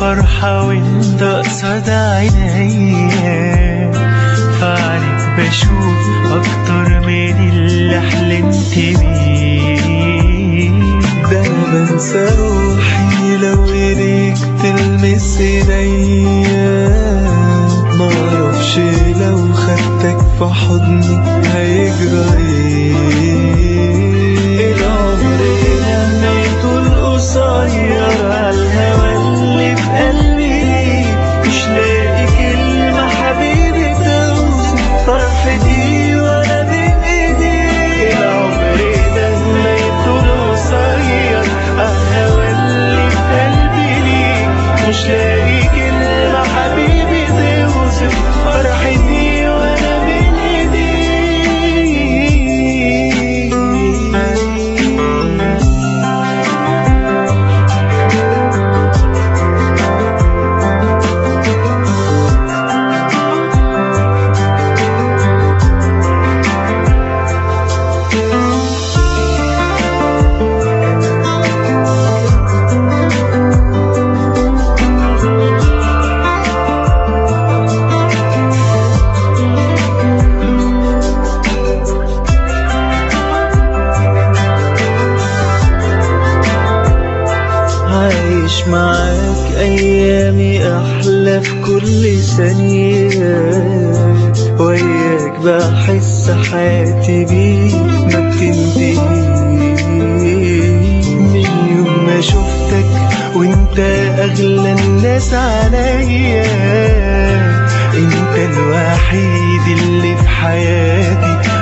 فرحة وانت قصاد عينيا فعليك بشوف أكتر من اللي حلمت بيه ده انا بنسى روحي لو ايديك تلمس ايديا معرفش لو خدتك في حضني هيجرى ايه العمر لميته القصير عالهوى اللي في قلبي مش لاقي كلمة حبيبي توصف فرحتي ولا بين ايدي العمر لميته القصير عالهوى اللي في قلبي ليك مش لاقي كلمة حبيبي توصف فرحتي وانا بين ايديك عايش معاك ايامي احلى في كل ثانية وياك بحس حياتي بيك ما بتنتهي من يوم ما شفتك وانت اغلى الناس عليا انت الوحيد اللي في حياتي